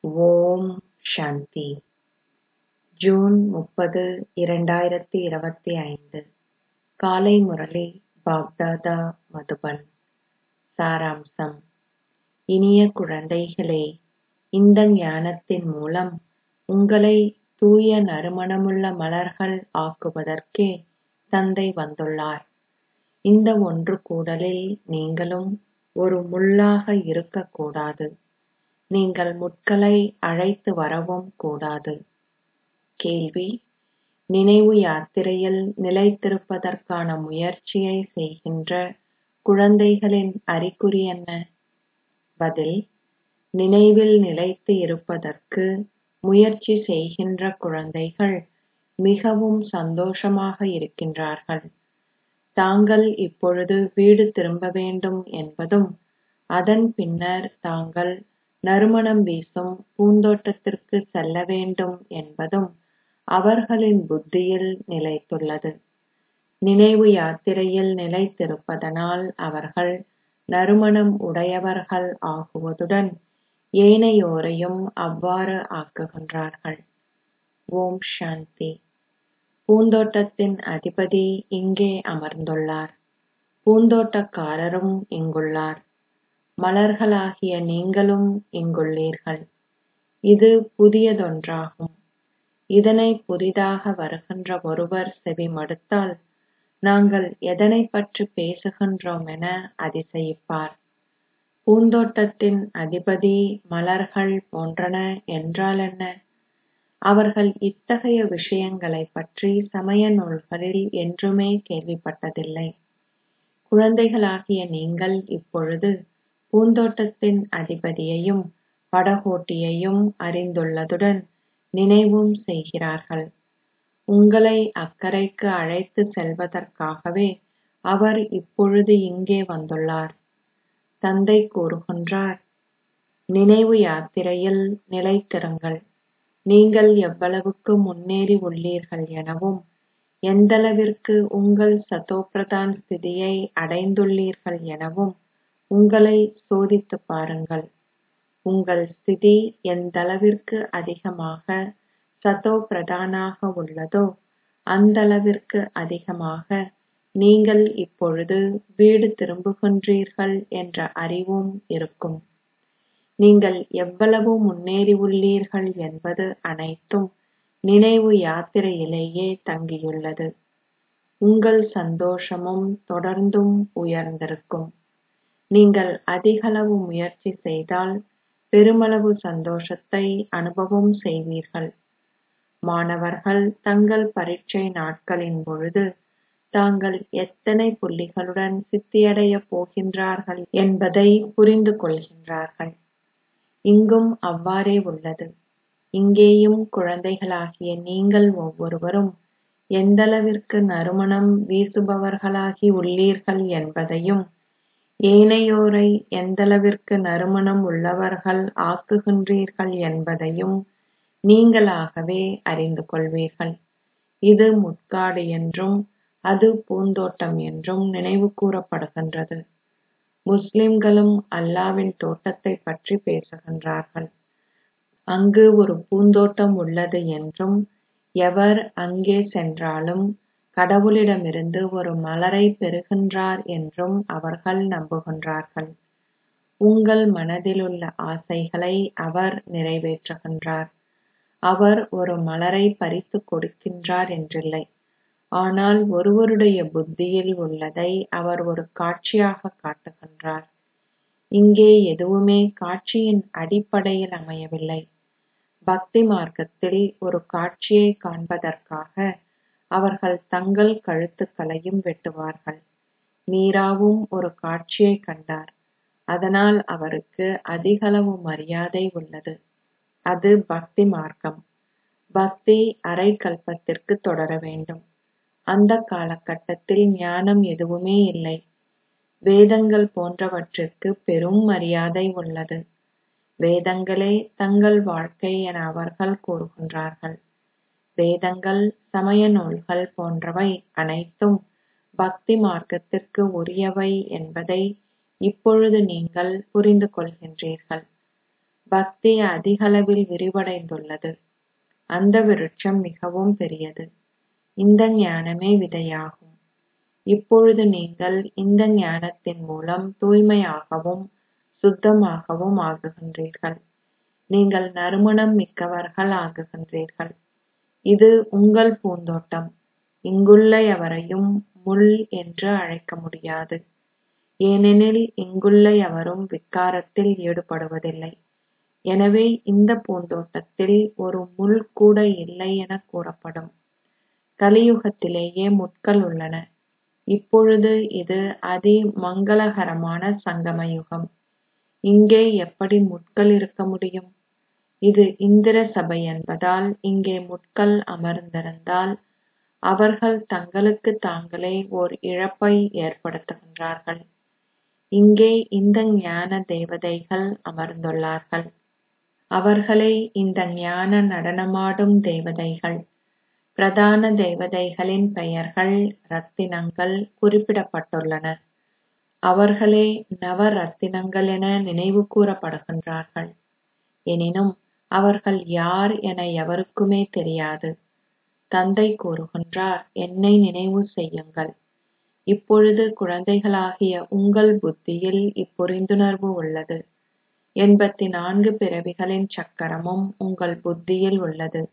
ஓம் சாந்தி June முப்பது இரண்டாயிரத்தி இருபத்தி ஐந்து காலை முரளி பாப்தாதா மதுபன் சாராம்சம் இனிய குழந்தைகளே இந்த ஞானத்தின் மூலம் உங்களை தூய நறுமணமுள்ள மலர்கள் ஆக்குவதற்கே தந்தை வந்துள்ளார் இந்த ஒன்று கூடலில் நீங்களும் ஒரு முள்ளாக இருக்கக்கூடாது நீங்கள் முட்களை அழைத்து வரவும் கூடாது கேள்வி நினைவு யாத்திரையில் நிலைத்திருப்பதற்கான முயற்சியை செய்கின்ற குழந்தைகளின் அறிகுறி என்ன பதில் நினைவில் நிலைத்து இருப்பதற்கு முயற்சி செய்கின்ற குழந்தைகள் மிகவும் சந்தோஷமாக இருக்கின்றார்கள் தாங்கள் இப்பொழுது வீடு திரும்ப வேண்டும் என்பதும் அதன் பின்னர் தாங்கள் நறுமணம் வீசும் பூந்தோட்டத்திற்கு செல்ல வேண்டும் என்பதும் அவர்களின் புத்தியில் நிலைத்துள்ளது நினைவு யாத்திரையில் நிலைத்திருப்பதனால் அவர்கள் நறுமணம் உடையவர்கள் ஆகுவதுடன் ஏனையோரையும் அவ்வாறு ஆக்குகின்றார்கள் ஓம் சாந்தி பூந்தோட்டத்தின் அதிபதி இங்கே அமர்ந்துள்ளார் பூந்தோட்டக்காரரும் இங்குள்ளார் மலர்களாகிய நீங்களும் இங்குள்ளீர்கள் இது புதியதொன்றாகும் இதனை புதிதாக வருகின்ற ஒருவர் செவிமடுத்தால் நாங்கள் எதனைப் பற்றி பேசுகின்றோம் என அதிசயிப்பார் பூந்தோட்டத்தின் அதிபதி மலர்கள் போன்றன என்றால் என்ன அவர்கள் இத்தகைய விஷயங்களைப் பற்றி சமய நூல்களில் என்றுமே கேள்விப்பட்டதில்லை குழந்தைகளாகிய நீங்கள் இப்பொழுது பூந்தோட்டத்தின் அதிபதியையும் படகோட்டியையும் அறிந்துள்ளதுடன் நினைவும் செய்கிறார்கள் உங்களை அக்கரைக்கு அழைத்துச் செல்வதற்காகவே அவர் இப்பொழுது இங்கே வந்துள்ளார் தந்தை கூறுகின்றார் நினைவு யாத்திரையில் நிலைத்திருங்கள் நீங்கள் எவ்வளவுக்கு முன்னேறி உள்ளீர்கள் எனவும் எந்தளவிற்கு உங்கள் சதோப்பிரதான் ஸ்திதியை அடைந்துள்ளீர்கள் எனவும் உங்களை சோதித்துப் பாருங்கள் உங்கள் ஸ்திதி எந்தளவிற்கு அதிகமாக சதோ பிரதானாக உள்ளதோ அந்தளவிற்கு அதிகமாக நீங்கள் இப்பொழுது வீடு திரும்புகின்றீர்கள் என்ற அறிவும் இருக்கும் நீங்கள் எவ்வளவு முன்னேறி உள்ளீர்கள் என்பது அனைத்தும் நினைவு யாத்திரையிலேயே தங்கியுள்ளது உங்கள் சந்தோஷமும் தொடர்ந்தும் உயர்ந்திருக்கும் நீங்கள் அதிகளவு முயற்சி செய்தால் பெருமளவு சந்தோஷத்தை அனுபவம் செய்வீர்கள் மாணவர்கள் தங்கள் பரீட்சை நாட்களின் பொழுது தாங்கள் எத்தனை புள்ளிகளுடன் சித்தியடையப் போகின்றார்கள் என்பதை புரிந்து கொள்கின்றார்கள் இங்கும் அவ்வாறே உள்ளது இங்கேயும் குழந்தைகளாகிய நீங்கள் ஒவ்வொருவரும் எந்தளவிற்கு நறுமணம் வீசுபவர்களாகி உள்ளீர்கள் என்பதையும் ஏனையோரை எந்தளவிற்கு நறுமணம் உள்ளவர்கள் ஆக்குகின்றீர்கள் என்பதையும் நீங்களாகவே அறிந்து கொள்வீர்கள் இது முட்காடு என்றும் அது பூந்தோட்டம் என்றும் நினைவு கூறப்படுகின்றது முஸ்லிம்களும் அல்லாவின் தோட்டத்தைப் பற்றி பேசுகின்றார்கள் அங்கு ஒரு பூந்தோட்டம் உள்ளது என்றும் எவர் அங்கே சென்றாலும் கடவுளிடமிருந்து ஒரு மலரை பெறுகின்றார் என்றும் அவர்கள் நம்புகின்றார்கள் உங்கள் மனதிலுள்ள ஆசைகளை அவர் நிறைவேற்றுகின்றார் அவர் ஒரு மலரை பறித்துக் கொடுக்கின்றார் என்றில்லை ஆனால் ஒருவருடைய புத்தியில் உள்ளதை அவர் ஒரு காட்சியாக காட்டுகின்றார் இங்கே எதுவுமே காட்சியின் அடிப்படையில் அமையவில்லை பக்தி மார்க்கத்தில் ஒரு காட்சியை காண்பதற்காக அவர்கள் தங்கள் கழுத்துக்களையும் வெட்டுவார்கள் மீராவும் ஒரு காட்சியை கண்டார் அதனால் அவருக்கு அதிகளவு மரியாதை உள்ளது அது பக்தி மார்க்கம் பக்தி அரை கல்பத்திற்கு தொடர வேண்டும் அந்த காலகட்டத்தில் ஞானம் எதுவுமே இல்லை வேதங்கள் போன்றவற்றிற்கு பெரும் மரியாதை உள்ளது வேதங்களே தங்கள் வாழ்க்கை என அவர்கள் கூறுகின்றார்கள் வேதங்கள் சமய நூல்கள் போன்றவை அனைத்தும் பக்தி மார்க்கத்திற்கு உரியவை என்பதை இப்பொழுது நீங்கள் புரிந்து கொள்கின்றீர்கள் பக்தி அதிகளவில் விரிவடைந்துள்ளது அந்த விருட்சம் மிகவும் பெரியது இந்த ஞானமே விதையாகும் இப்பொழுது நீங்கள் இந்த ஞானத்தின் மூலம் தூய்மையாகவும் சுத்தமாகவும் ஆகுகின்றீர்கள் நீங்கள் நறுமணம் மிக்கவர்கள் ஆகுகின்றீர்கள் இது உங்கள் பூந்தோட்டம் இங்குள்ள எவரையும் முள் என்று அழைக்க முடியாது ஏனெனில் இங்குள்ள எவரும் விக்காரத்தில் ஈடுபடுவதில்லை எனவே இந்த பூந்தோட்டத்தில் ஒரு முள் கூட இல்லை என கூறப்படும் கலியுகத்திலேயே முட்கள் உள்ளன இப்பொழுது இது அதி மங்களகரமான சங்கம யுகம் இங்கே எப்படி முட்கள் இருக்க முடியும் இது இந்திர சபை என்பதால் இங்கே முட்கள் அமர்ந்திருந்தால் அவர்கள் தங்களுக்கு தாங்களே ஓர் இழப்பை ஏற்படுத்துகின்றார்கள் இங்கே இந்த ஞான தேவதைகள் அமர்ந்துள்ளார்கள் அவர்களே இந்த ஞான நடனமாடும் தேவதைகள் பிரதான தேவதைகளின் பெயர்கள் ரத்தினங்கள் குறிப்பிடப்பட்டுள்ளன அவர்களே நவ ரத்தினங்கள் என நினைவு கூறப்படுகின்றார்கள் எனினும் அவர்கள் யார் என எவருக்குமே தெரியாது தந்தை கூறுகின்றார் என்னை நினைவு செய்யுங்கள் இப்பொழுது குழந்தைகளாகிய உங்கள் புத்தியில் இப்புரிந்துணர்வு உள்ளது எண்பத்தி நான்கு பிறவிகளின் சக்கரமும் உங்கள் புத்தியில் உள்ளது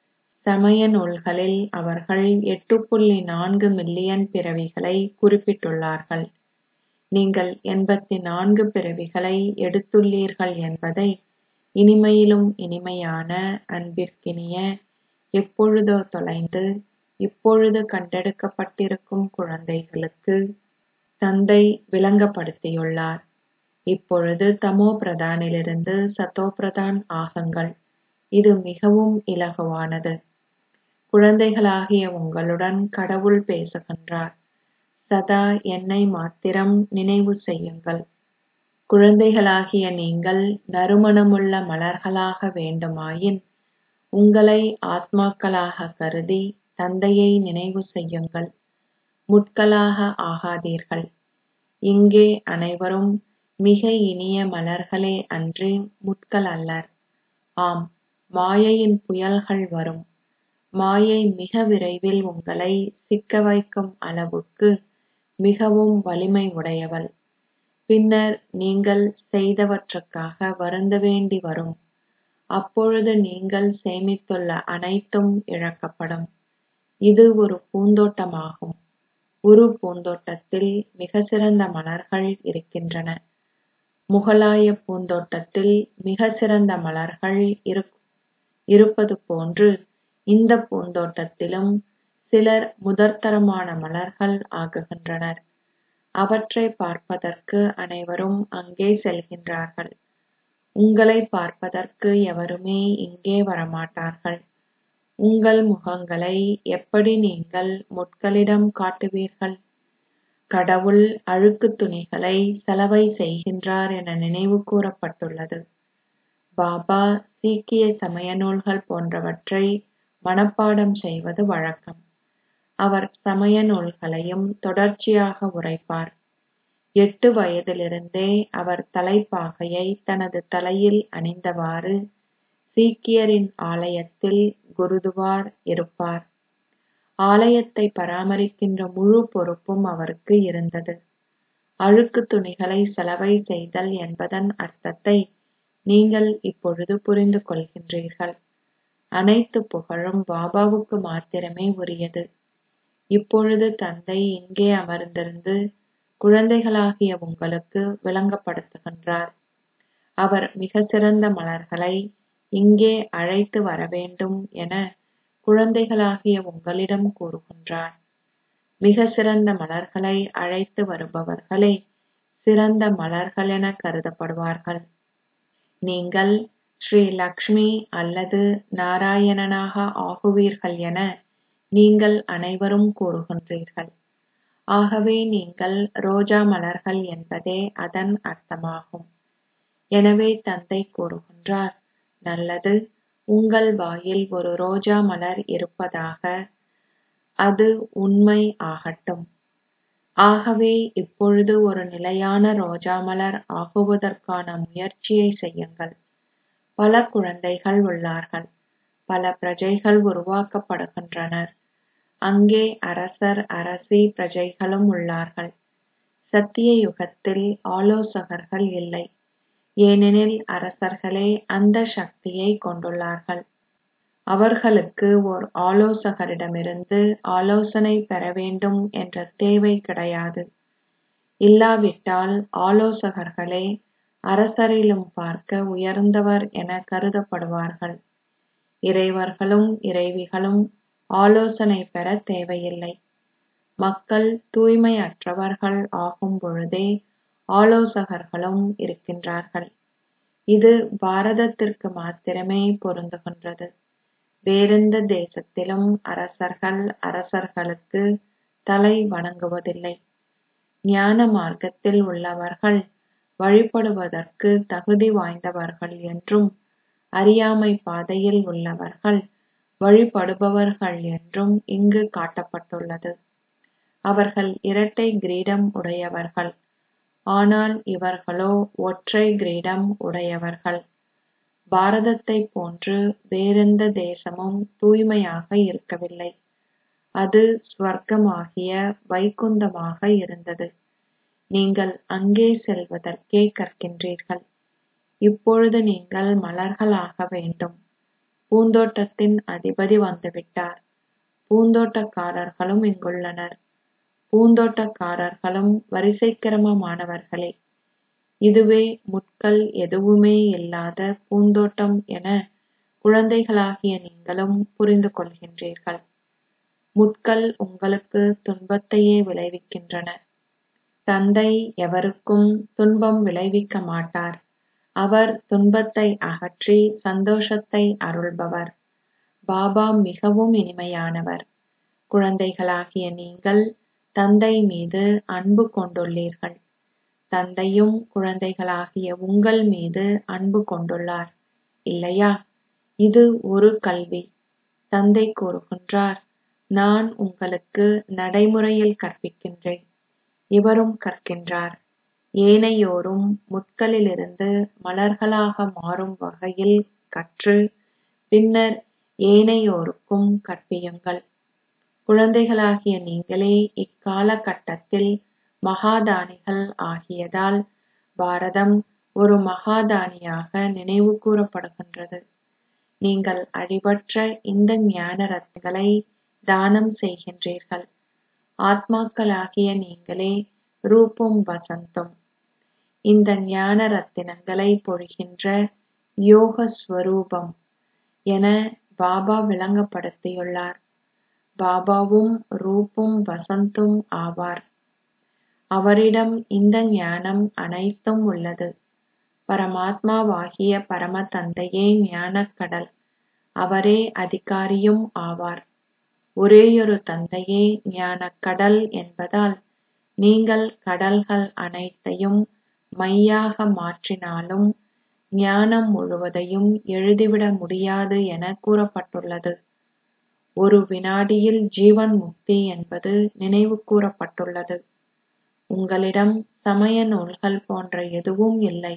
சமய நூல்களில் அவர்கள் எட்டு புள்ளி நான்கு மில்லியன் பிறவிகளை குறிப்பிட்டுள்ளார்கள் நீங்கள் எண்பத்தி நான்கு பிறவிகளை எடுத்துள்ளீர்கள் என்பதை இனிமையிலும் இனிமையான அன்பிற்கினிய எப்பொழுதோ தொலைந்து இப்பொழுது கண்டெடுக்கப்பட்டிருக்கும் குழந்தைகளுக்கு தந்தை விளங்கப்படுத்தியுள்ளார் இப்பொழுது தமோ பிரதானிலிருந்து சத்தோ பிரதான் ஆகுங்கள் இது மிகவும் இலகுவானது குழந்தைகளாகிய உங்களுடன் கடவுள் பேசுகின்றார் சதா என்னை மாத்திரம் நினைவு செய்யுங்கள் குழந்தைகளாகிய நீங்கள் நறுமணமுள்ள மலர்களாக வேண்டுமாயின் உங்களை ஆத்மாக்களாக கருதி தந்தையை நினைவு செய்யுங்கள் முட்களாக ஆகாதீர்கள் இங்கே அனைவரும் மிக இனிய மலர்களே அன்றி முட்கள் அல்லர் ஆம் மாயையின் புயல்கள் வரும் மாயை மிக விரைவில் உங்களை சிக்க வைக்கும் அளவுக்கு மிகவும் வலிமை உடையவள் பின்னர் நீங்கள் செய்தவற்றுக்காக வருந்த வேண்டி வரும் அப்பொழுது நீங்கள் சேமித்துள்ள அனைத்தும் இழக்கப்படும் இது ஒரு பூந்தோட்டமாகும் ஒரு பூந்தோட்டத்தில் மிக சிறந்த மலர்கள் இருக்கின்றன முகலாய பூந்தோட்டத்தில் மிக சிறந்த மலர்கள் இருப்பது போன்று இந்த பூந்தோட்டத்திலும் சிலர் முதற்தரமான மலர்கள் ஆகுகின்றனர் அவற்றை பார்ப்பதற்கு அனைவரும் அங்கே செல்கின்றார்கள் உங்களை பார்ப்பதற்கு எவருமே இங்கே வரமாட்டார்கள் உங்கள் முகங்களை எப்படி நீங்கள் முட்களிடம் காட்டுவீர்கள் கடவுள் அழுக்கு துணிகளை சலவை செய்கின்றார் என நினைவு கூறப்பட்டுள்ளது பாபா சீக்கிய சமய நூல்கள் போன்றவற்றை மனப்பாடம் செய்வது வழக்கம் அவர் சமய நூல்களையும் தொடர்ச்சியாக உரைப்பார் எட்டு வயதிலிருந்தே அவர் தலைப்பாகையை தனது தலையில் அணிந்தவாறு சீக்கியரின் ஆலயத்தில் குருதுவார் இருப்பார் ஆலயத்தை பராமரிக்கின்ற முழு பொறுப்பும் அவருக்கு இருந்தது அழுக்கு துணிகளை சலவை செய்தல் என்பதன் அர்த்தத்தை நீங்கள் இப்பொழுது புரிந்து கொள்கின்றீர்கள் அனைத்து புகழும் பாபாவுக்கு மாத்திரமே உரியது இப்பொழுது தந்தை இங்கே அமர்ந்திருந்து குழந்தைகளாகிய உங்களுக்கு விளங்கப்படுத்துகின்றார் அவர் மிக சிறந்த மலர்களை இங்கே அழைத்து வர வேண்டும் என குழந்தைகளாகிய உங்களிடம் கூறுகின்றார் மிக சிறந்த மலர்களை அழைத்து வருபவர்களே சிறந்த மலர்கள் என கருதப்படுவார்கள் நீங்கள் ஸ்ரீ லக்ஷ்மி அல்லது நாராயணனாக ஆகுவீர்கள் என நீங்கள் அனைவரும் கூறுகின்றீர்கள் ஆகவே நீங்கள் ரோஜா மலர்கள் என்பதே அதன் அர்த்தமாகும் எனவே தந்தை கூறுகின்றார் நல்லது உங்கள் வாயில் ஒரு ரோஜா மலர் இருப்பதாக அது உண்மை ஆகட்டும் ஆகவே இப்பொழுது ஒரு நிலையான ரோஜா மலர் ஆகுவதற்கான முயற்சியை செய்யுங்கள் பல குழந்தைகள் உள்ளார்கள் பல பிரஜைகள் உருவாக்கப்படுகின்றனர் அங்கே அரசர் அரசி பிரஜைகளும் உள்ளார்கள் சத்திய யுகத்தில் ஆலோசகர்கள் இல்லை ஏனெனில் அரசர்களே அந்த சக்தியை கொண்டுள்ளார்கள் அவர்களுக்கு ஓர் ஆலோசகரிடமிருந்து ஆலோசனை பெற வேண்டும் என்ற தேவை கிடையாது இல்லாவிட்டால் ஆலோசகர்களே அரசரிலும் பார்க்க உயர்ந்தவர் என கருதப்படுவார்கள் இறைவர்களும் இறைவிகளும் ஆலோசனை பெற தேவையில்லை மக்கள் தூய்மையற்றவர்கள் ஆகும் பொழுதே ஆலோசகர்களும் இருக்கின்றார்கள் இது பாரதத்திற்கு மாத்திரமே பொருந்துகின்றது வேறெந்த தேசத்திலும் அரசர்கள் அரசர்களுக்கு தலை வணங்குவதில்லை ஞான மார்க்கத்தில் உள்ளவர்கள் வழிபடுவதற்கு தகுதி வாய்ந்தவர்கள் என்றும் அறியாமை பாதையில் உள்ளவர்கள் வழிபடுபவர்கள் என்றும் இங்கு காட்டப்பட்டுள்ளது அவர்கள் இரட்டை கிரீடம் உடையவர்கள் ஆனால் இவர்களோ ஒற்றை கிரீடம் உடையவர்கள் பாரதத்தைப் போன்று வேறெந்த தேசமும் தூய்மையாக இருக்கவில்லை அது ஸ்வர்க்கமாகிய வைகுந்தமாக இருந்தது நீங்கள் அங்கே செல்வதற்கே கற்கின்றீர்கள் இப்பொழுது நீங்கள் மலர்களாக வேண்டும் பூந்தோட்டத்தின் அதிபதி வந்துவிட்டார் பூந்தோட்டக்காரர்களும் இங்குள்ளனர் பூந்தோட்டக்காரர்களும் வரிசைக்கிரமமானவர்களே இதுவே முட்கள் எதுவுமே இல்லாத பூந்தோட்டம் என குழந்தைகளாகிய நீங்களும் புரிந்து கொள்கின்றீர்கள் முட்கள் உங்களுக்கு துன்பத்தையே விளைவிக்கின்றன தந்தை எவருக்கும் துன்பம் விளைவிக்க மாட்டார் அவர் துன்பத்தை அகற்றி சந்தோஷத்தை அருள்பவர் பாபா மிகவும் இனிமையானவர் குழந்தைகளாகிய நீங்கள் தந்தை மீது அன்பு கொண்டுள்ளீர்கள் தந்தையும் குழந்தைகளாகிய உங்கள் மீது அன்பு கொண்டுள்ளார் இல்லையா இது ஒரு கல்வி தந்தை கூறுகின்றார் நான் உங்களுக்கு நடைமுறையில் கற்பிக்கின்றேன் இவரும் கற்கின்றார் ஏனையோரும் முட்களிலிருந்து மலர்களாக மாறும் வகையில் கற்று பின்னர் ஏனையோருக்கும் கற்பியுங்கள் குழந்தைகளாகிய நீங்களே இக்கால கட்டத்தில் மகாதானிகள் ஆகியதால் பாரதம் ஒரு மகாதானியாக நினைவு கூறப்படுகின்றது நீங்கள் அழிவற்ற இந்த ஞான ரத்னங்களை தானம் செய்கின்றீர்கள் ஆத்மாக்களாகிய நீங்களே ரூபம் வசந்தும் இந்த ஞான ரத்தினங்களை பொழிகின்ற யோக ஸ்வரூபம் என பாபா விளங்கப்படுத்தியுள்ளார் பாபாவும் ரூப்பும் வசந்தும் ஆவார் அவரிடம் இந்த ஞானம் அனைத்தும் உள்ளது பரமாத்மாவாகிய பரம தந்தையே ஞானக்கடல் அவரே அதிகாரியும் ஆவார் ஒரேயொரு தந்தையே ஞானக்கடல் என்பதால் நீங்கள் கடல்கள் அனைத்தையும் மையாக மாற்றினாலும் ஞானம் முழுவதையும் எழுதிவிட முடியாது என கூறப்பட்டுள்ளது ஒரு வினாடியில் ஜீவன் முக்தி என்பது நினைவு கூறப்பட்டுள்ளது உங்களிடம் சமய நூல்கள் போன்ற எதுவும் இல்லை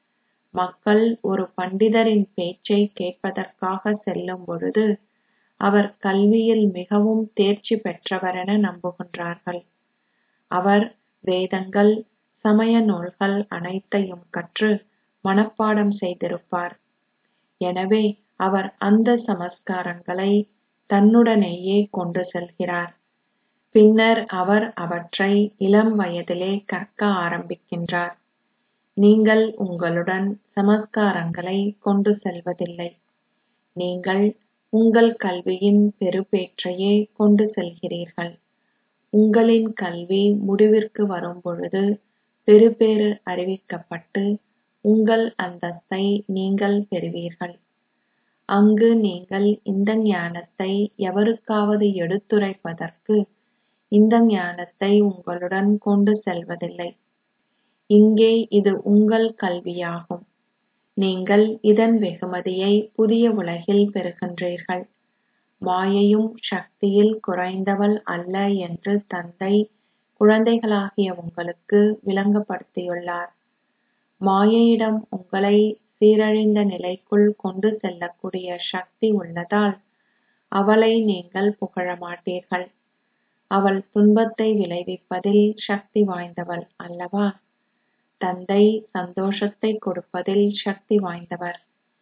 மக்கள் ஒரு பண்டிதரின் பேச்சை கேட்பதற்காக செல்லும் பொழுது அவர் கல்வியில் மிகவும் தேர்ச்சி பெற்றவரென நம்புகின்றார்கள் அவர் வேதங்கள் சமய நூல்கள் அனைத்தையும் கற்று மனப்பாடம் செய்திருப்பார் எனவே அவர் அந்த சமஸ்காரங்களை தன்னுடனேயே கொண்டு செல்கிறார் பின்னர் அவர் அவற்றை இளம் வயதிலே கற்க ஆரம்பிக்கின்றார் நீங்கள் உங்களுடன் சமஸ்காரங்களை கொண்டு செல்வதில்லை நீங்கள் உங்கள் கல்வியின் பெறுபேற்றையே கொண்டு செல்கிறீர்கள் உங்களின் கல்வி முடிவிற்கு வரும்பொழுது பெறுபேறு அறிவிக்கப்பட்டு உங்கள் அந்தஸ்தை நீங்கள் பெறுவீர்கள் அங்கு நீங்கள் இந்த ஞானத்தை எவருக்காவது எடுத்துரைப்பதற்கு இந்த ஞானத்தை உங்களுடன் கொண்டு செல்வதில்லை இங்கே இது உங்கள் கல்வியாகும் நீங்கள் இதன் வெகுமதியை புதிய உலகில் பெறுகின்றீர்கள் மாயையும் சக்தியில் குறைந்தவள் அல்ல என்று தந்தை குழந்தைகளாகிய உங்களுக்கு விளங்கப்படுத்தியுள்ளார் மாயையிடம் உங்களை சீரழிந்த நிலைக்குள் கொண்டு செல்லக்கூடிய சக்தி உள்ளதால் அவளை நீங்கள் புகழ மாட்டீர்கள் அவள் துன்பத்தை விளைவிப்பதில் சக்தி வாய்ந்தவள் அல்லவா தந்தை சந்தோஷத்தை கொடுப்பதில் சக்தி வாய்ந்தவர்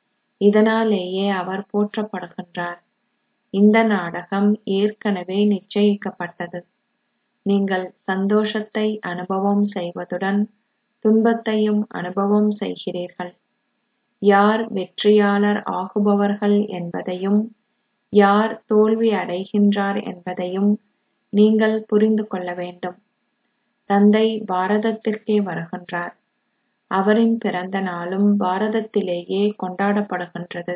இதனாலேயே அவர் போற்றப்படுகின்றார் இந்த நாடகம் ஏற்கனவே நிச்சயிக்கப்பட்டது நீங்கள் சந்தோஷத்தை அனுபவம் செய்வதுடன் துன்பத்தையும் அனுபவம் செய்கிறீர்கள் யார் வெற்றியாளர் ஆகுபவர்கள் என்பதையும் யார் தோல்வி அடைகின்றார் என்பதையும் நீங்கள் புரிந்து கொள்ள வேண்டும் தந்தை பாரதத்திற்கே வருகின்றார் அவரின் பிறந்த நாளும் பாரதத்திலேயே கொண்டாடப்படுகின்றது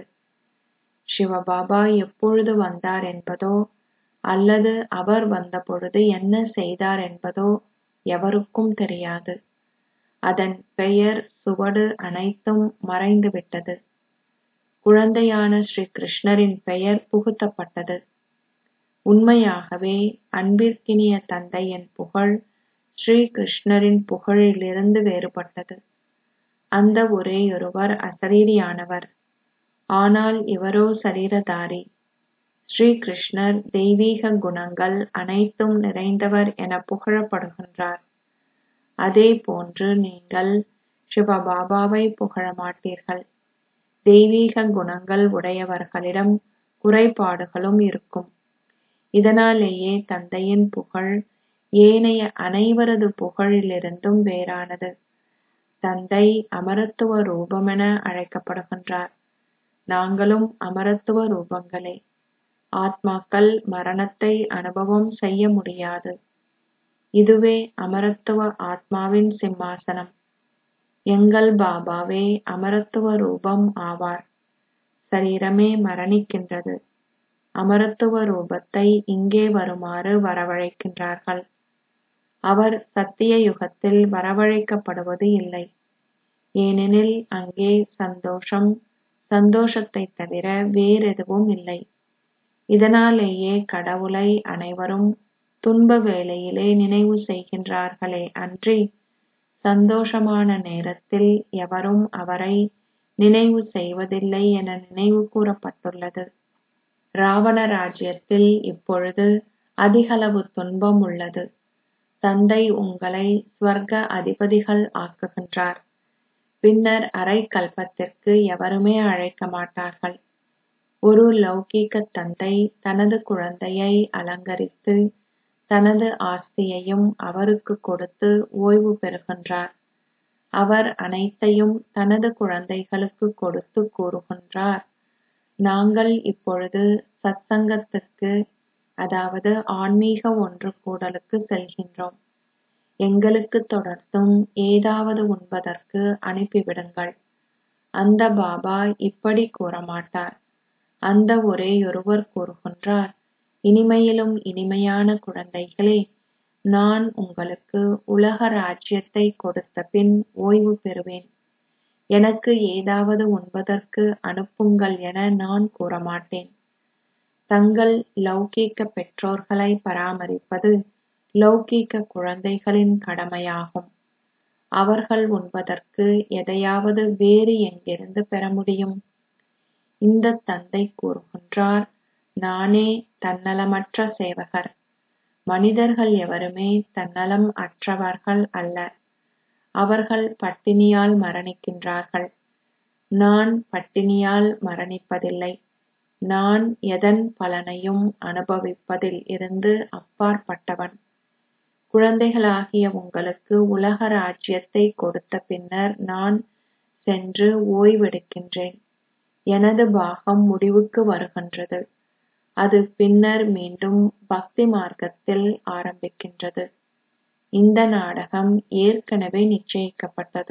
சிவபாபா எப்பொழுது வந்தார் என்பதோ அல்லது அவர் வந்தபொழுது என்ன செய்தார் என்பதோ எவருக்கும் தெரியாது அதன் பெயர் சுவடு அனைத்தும் மறைந்துவிட்டது குழந்தையான ஸ்ரீ கிருஷ்ணரின் பெயர் புகுத்தப்பட்டது உண்மையாகவே அன்பிற்கினிய தந்தையின் புகழ் ஸ்ரீ கிருஷ்ணரின் புகழிலிருந்து வேறுபட்டது அந்த ஒரேயொருவர் அசரீரியானவர் ஆனால் இவரோ சரீரதாரி ஸ்ரீ கிருஷ்ணர் தெய்வீக குணங்கள் அனைத்தும் நிறைந்தவர் என புகழப்படுகின்றார் அதே போன்று நீங்கள் சிவபாபாவை புகழ மாட்டீர்கள் தெய்வீக குணங்கள் உடையவர்களிடம் குறைபாடுகளும் இருக்கும் இதனாலேயே தந்தையின் புகழ் ஏனைய அனைவரது புகழிலிருந்தும் வேறானது தந்தை அமரத்துவ ரூபமென அழைக்கப்படுகின்றார் நாங்களும் அமரத்துவ ரூபங்களே ஆத்மாக்கள் மரணத்தை அனுபவம் செய்ய முடியாது இதுவே அமரத்துவ ஆத்மாவின் சிம்மாசனம் எங்கள் பாபாவே அமரத்துவ ரூபம் ஆவார் சரீரமே மரணிக்கின்றது அமரத்துவ ரூபத்தை இங்கே வருமாறு வரவழைக்கின்றார்கள் அவர் சத்திய யுகத்தில் வரவழைக்கப்படுவது இல்லை ஏனெனில் அங்கே சந்தோஷம் சந்தோஷத்தை தவிர வேறெதுவும் இல்லை இதனாலேயே கடவுளை அனைவரும் துன்ப வேளையிலே நினைவு செய்கின்றார்களே அன்றி சந்தோஷமான நேரத்தில் எவரும் அவரை நினைவு செய்வதில்லை என நினைவு கூறப்பட்டுள்ளது ராவண ராஜ்யத்தில் இப்பொழுது அதிகளவு துன்பம் உள்ளது தந்தை உங்களை ஸ்வர்க அதிபதிகள் ஆக்குகின்றார் பின்னர் அரை கல்பத்திற்கு எவருமே அழைக்க மாட்டார்கள் ஒரு லௌகீக தந்தை தனது குழந்தையை அலங்கரித்து தனது ஆஸ்தியையும் அவருக்கு கொடுத்து ஓய்வு பெறுகின்றார் அவர் அனைத்தையும் தனது குழந்தைகளுக்கு கொடுத்து கூறுகின்றார் நாங்கள் இப்பொழுது சத்சங்கத்திற்கு அதாவது ஆன்மீக ஒன்று கூடலுக்கு செல்கின்றோம் எங்களுக்கு தொடர்ந்தும் ஏதாவது உண்பதற்கு அனுப்பிவிடுங்கள் அந்த பாபா இப்படி கூறமாட்டார் அந்த ஒரேயொருவர் கூறுகின்றார் இனிமையிலும் இனிமையான குழந்தைகளே நான் உங்களுக்கு உலக ராஜ்யத்தை கொடுத்த பின் ஓய்வு பெறுவேன் எனக்கு ஏதாவது உண்பதற்கு அனுப்புங்கள் என நான் கூறமாட்டேன் தங்கள் லௌகீக பெற்றோர்களை பராமரிப்பது லௌகீக குழந்தைகளின் கடமையாகும் அவர்கள் உண்பதற்கு எதையாவது வேறு எங்கிருந்து பெற முடியும் இந்த தந்தை கூறுகின்றார் நானே தன்னலமற்ற சேவகர் மனிதர்கள் எவருமே தன்னலம் அற்றவர்கள் அல்ல அவர்கள் பட்டினியால் மரணிக்கின்றார்கள் நான் பட்டினியால் மரணிப்பதில்லை நான் எதன் பலனையும் அனுபவிப்பதில் இருந்து அப்பாற்பட்டவன் குழந்தைகளாகிய உங்களுக்கு உலக ராஜ்யத்தை கொடுத்த பின்னர் நான் சென்று ஓய்வெடுக்கின்றேன் எனது பாகம் முடிவுக்கு வருகின்றது அது பின்னர் மீண்டும் பக்தி மார்க்கத்தில் ஆரம்பிக்கின்றது இந்த நாடகம் ஏற்கனவே நிச்சயிக்கப்பட்டது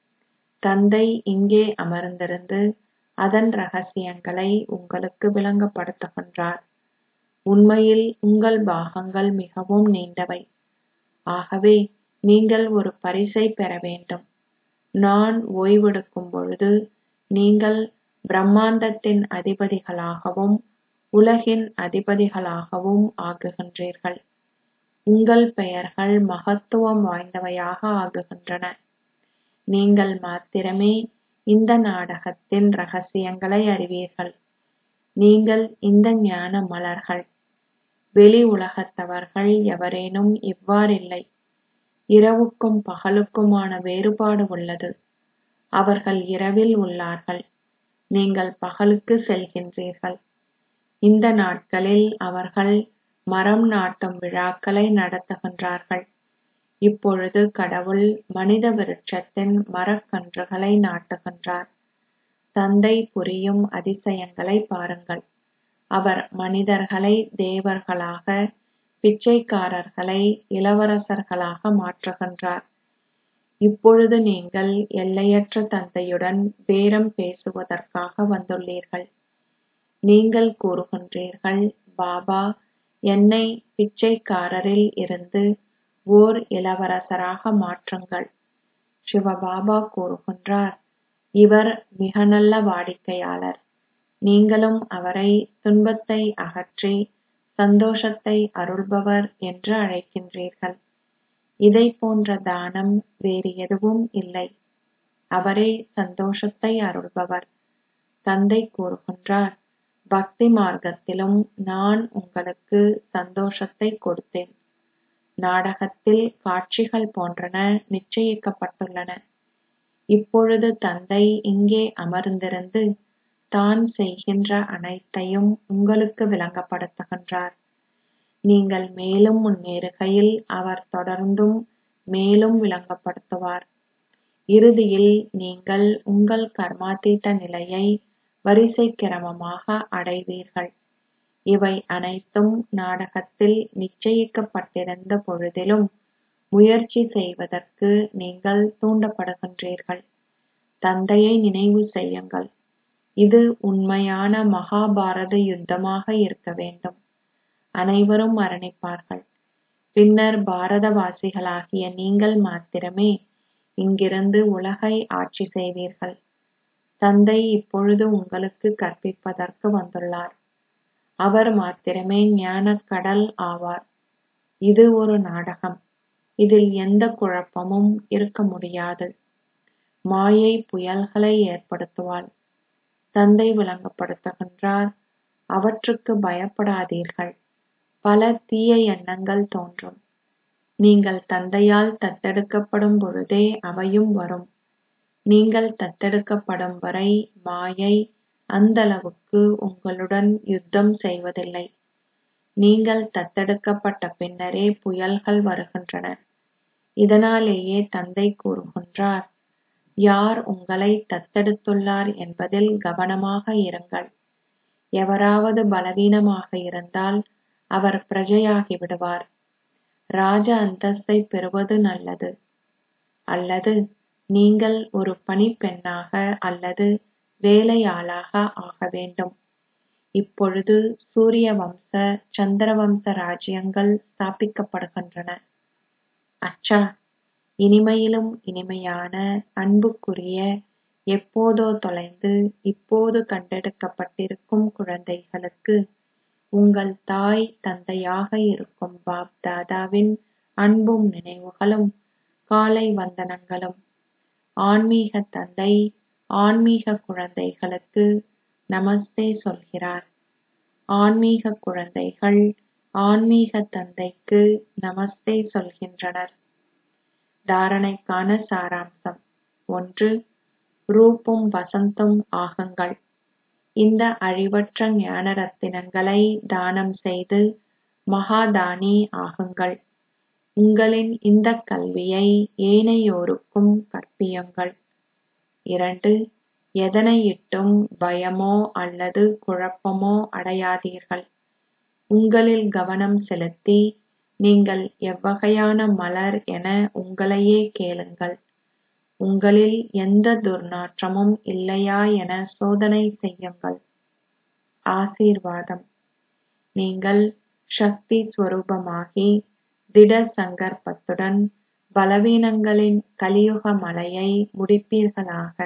தந்தை இங்கே அமர்ந்திருந்து அதன் ரகசியங்களை உங்களுக்கு விளங்கப்படுத்துகின்றார் உண்மையில் உங்கள் பாகங்கள் மிகவும் நீண்டவை ஆகவே நீங்கள் ஒரு பரிசை பெற வேண்டும் நான் ஓய்வெடுக்கும் பொழுது நீங்கள் பிரம்மாண்டத்தின் அதிபதிகளாகவும் உலகின் அதிபதிகளாகவும் ஆகுகின்றீர்கள் உங்கள் பெயர்கள் மகத்துவம் வாய்ந்தவையாக ஆகுகின்றன நீங்கள் மாத்திரமே இந்த நாடகத்தின் ரகசியங்களை அறிவீர்கள் நீங்கள் இந்த ஞான மலர்கள் வெளி உலகத்தவர்கள் எவரேனும் இவ்வாறில்லை இரவுக்கும் பகலுக்குமான வேறுபாடு உள்ளது அவர்கள் இரவில் உள்ளார்கள் நீங்கள் பகலுக்கு செல்கின்றீர்கள் இந்த நாட்களில் அவர்கள் மரம் நாட்டும் விழாக்களை நடத்துகின்றார்கள் இப்பொழுது கடவுள் மனித விருட்சத்தின் மரக்கன்றுகளை நாட்டுகின்றார் தந்தை புரியும் அதிசயங்களை பாருங்கள் அவர் மனிதர்களை தேவர்களாக பிச்சைக்காரர்களை இளவரசர்களாக மாற்றுகின்றார் இப்பொழுது நீங்கள் எல்லையற்ற தந்தையுடன் பேரம் பேசுவதற்காக வந்துள்ளீர்கள் நீங்கள் கூறுகின்றீர்கள் பாபா என்னை பிச்சைக்காரரில் இருந்து ஓர் இளவரசராக மாற்றுங்கள் சிவபாபா கூறுகின்றார் இவர் மிக நல்ல வாடிக்கையாளர் நீங்களும் அவரை துன்பத்தை அகற்றி சந்தோஷத்தை அருள்பவர் என்று அழைக்கின்றீர்கள் இதைப் போன்ற தானம் வேறு எதுவும் இல்லை அவரே சந்தோஷத்தை அருள்பவர் தந்தை கூறுகின்றார் பக்தி மார்க்கத்திலும் நான் உங்களுக்கு சந்தோஷத்தை கொடுத்தேன் நாடகத்தில் காட்சிகள் போன்றன நிச்சயிக்கப்பட்டுள்ளன இப்பொழுது தந்தை இங்கே அமர்ந்திருந்து தான் செய்கின்ற அனைத்தையும் உங்களுக்கு விளங்கப்படுத்துகின்றார் நீங்கள் மேலும் முன்னேறுகையில் அவர் தொடர்ந்தும் மேலும் விளங்கப்படுத்துவார் இறுதியில் நீங்கள் உங்கள் கர்மாதீத நிலையை வரிசை கிரமமாக அடைவீர்கள் இவை அனைத்தும் நாடகத்தில் நிச்சயிக்கப்பட்டிருந்த பொழுதிலும் முயற்சி செய்வதற்கு நீங்கள் தூண்டப்படுகின்றீர்கள் தந்தையை நினைவு செய்யுங்கள் இது உண்மையான மகாபாரத யுத்தமாக இருக்க வேண்டும் அனைவரும் மரணிப்பார்கள் பின்னர் பாரதவாசிகளாகிய நீங்கள் மாத்திரமே இங்கிருந்து உலகை ஆட்சி செய்வீர்கள் தந்தை இப்பொழுது உங்களுக்கு கற்பிப்பதற்கு வந்துள்ளார் அவர் மாத்திரமே ஞானக் கடல் ஆவார் இது ஒரு நாடகம் இதில் எந்த குழப்பமும் இருக்க முடியாது மாயை புயல்களை ஏற்படுத்துவாள் தந்தை விளங்கப்படுத்துகின்றார் அவற்றுக்கு பயப்படாதீர்கள் பல தீய எண்ணங்கள் தோன்றும் நீங்கள் தந்தையால் தத்தெடுக்கப்படும் பொழுதே அவையும் வரும் நீங்கள் தத்தெடுக்கப்படும் வரை மாயை அந்தளவுக்கு உங்களுடன் யுத்தம் செய்வதில்லை நீங்கள் தத்தெடுக்கப்பட்ட பின்னரே புயல்கள் வருகின்றன இதனாலேயே தந்தை கூறுகின்றார் யார் உங்களை தத்தெடுத்துள்ளார் என்பதில் கவனமாக இருங்கள் எவராவது பலவீனமாக இருந்தால் அவர் பிரஜையாகி விடுவார் ராஜ அந்தஸ்தை பெறுவது நல்லது அல்லது நீங்கள் ஒரு பணிப்பெண்ணாக அல்லது வேலையாளாக ஆக வேண்டும் இப்பொழுது சூரிய வம்ச சந்திர வம்ச ராஜ்யங்கள் ஸ்தாபிக்கப்படுகின்றன அச்சா இனிமையிலும் இனிமையான அன்புக்குரிய எப்போதோ தொலைந்து இப்போது கண்டெடுக்கப்பட்டிருக்கும் குழந்தைகளுக்கு உங்கள் தாய் தந்தையாக இருக்கும் பாப் தாதாவின் அன்பும் நினைவுகளும் காலை வந்தனங்களும் ஆன்மீக தந்தை ஆன்மீக குழந்தைகளுக்கு நமஸ்தே சொல்கிறார் ஆன்மீக குழந்தைகள் ஆன்மீக தந்தைக்கு நமஸ்தே சொல்கின்றனர் தாரணைக்கான சாராம்சம் ஒன்று ரூப்பும் வசந்தும் ஆகுங்கள் இந்த அழிவற்ற ஞான ரத்தினங்களை தானம் செய்து மகாதானி ஆகுங்கள் உங்களின் இந்த கல்வியை ஏனையோருக்கும் கற்பியுங்கள் இரண்டு எதனையிட்டும் பயமோ அல்லது குழப்பமோ அடையாதீர்கள் உங்களில் கவனம் செலுத்தி நீங்கள் எவ்வகையான மலர் என உங்களையே கேளுங்கள் உங்களில் எந்த துர்நாற்றமும் இல்லையா என சோதனை செய்யுங்கள் ஆசீர்வாதம் நீங்கள் சக்தி ஸ்வரூபமாகி திட சங்கற்பத்துடன் பலவீனங்களின் கலியுக மலையை முடிப்பீர்களாக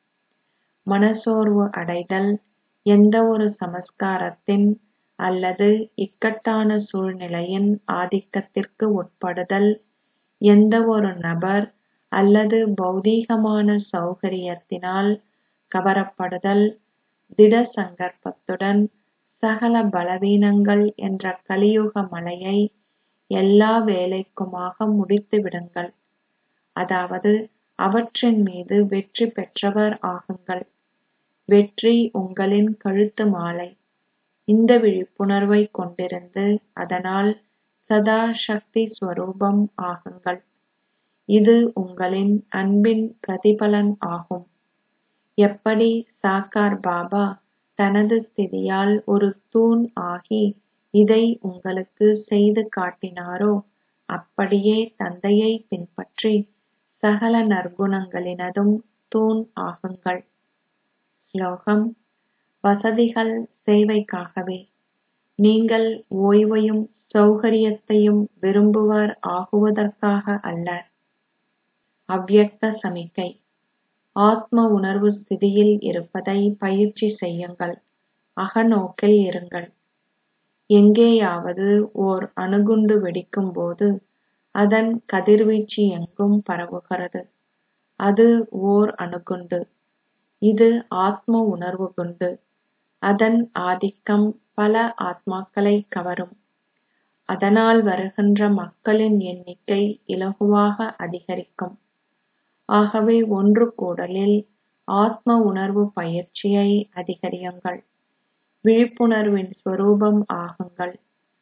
மனசோர்வு அடைதல் எந்த ஒரு சமஸ்காரத்தின் அல்லது இக்கட்டான சூழ்நிலையின் ஆதிக்கத்திற்கு உட்படுதல் எந்த ஒரு நபர் அல்லது பௌதீகமான சௌகரியத்தினால் கவரப்படுதல் திட சங்கற்பத்துடன் சகல பலவீனங்கள் என்ற கலியுக மலையை எல்லா வேலைக்குமாக முடித்து விடுங்கள் அதாவது அவற்றின் மீது வெற்றி பெற்றவர் ஆகுங்கள் வெற்றி உங்களின் கழுத்து மாலை இந்த விழிப்புணர்வை கொண்டிருந்து அதனால் சதா சக்தி ஸ்வரூபம் ஆகுங்கள் இது உங்களின் அன்பின் பிரதிபலன் ஆகும் எப்படி சாக்கார் பாபா தனது ஸ்திதியால் ஒரு தூண் ஆகி இதை உங்களுக்கு செய்து காட்டினாரோ அப்படியே தந்தையை பின்பற்றி சகல நற்குணங்களினதும் தூண் ஆகுங்கள் ஸ்லோகம் வசதிகள் சேவைக்காகவே நீங்கள் ஓய்வையும் சௌகரியத்தையும் விரும்புவர் ஆகுவதற்காக அல்ல அவ்யக்த சமிக்கை ஆத்ம உணர்வு ஸ்திதியில் இருப்பதை பயிற்சி செய்யுங்கள் அகநோக்கில் இருங்கள் எங்கேயாவது ஓர் அணுகுண்டு வெடிக்கும் போது அதன் கதிர்வீச்சு எங்கும் பரவுகிறது அது ஓர் அணுகுண்டு இது ஆத்ம உணர்வு குண்டு அதன் ஆதிக்கம் பல ஆத்மாக்களை கவரும் அதனால் வருகின்ற மக்களின் எண்ணிக்கை இலகுவாக அதிகரிக்கும் ஆகவே ஒன்று கூடலில் ஆத்ம உணர்வு பயிற்சியை அதிகரியுங்கள் விழிப்புணர்வின் ஸ்வரூபம் ஆகுங்கள்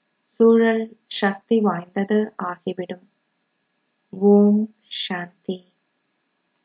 சூழல் சக்தி வாய்ந்தது ஆகிவிடும் ஓம் சாந்தி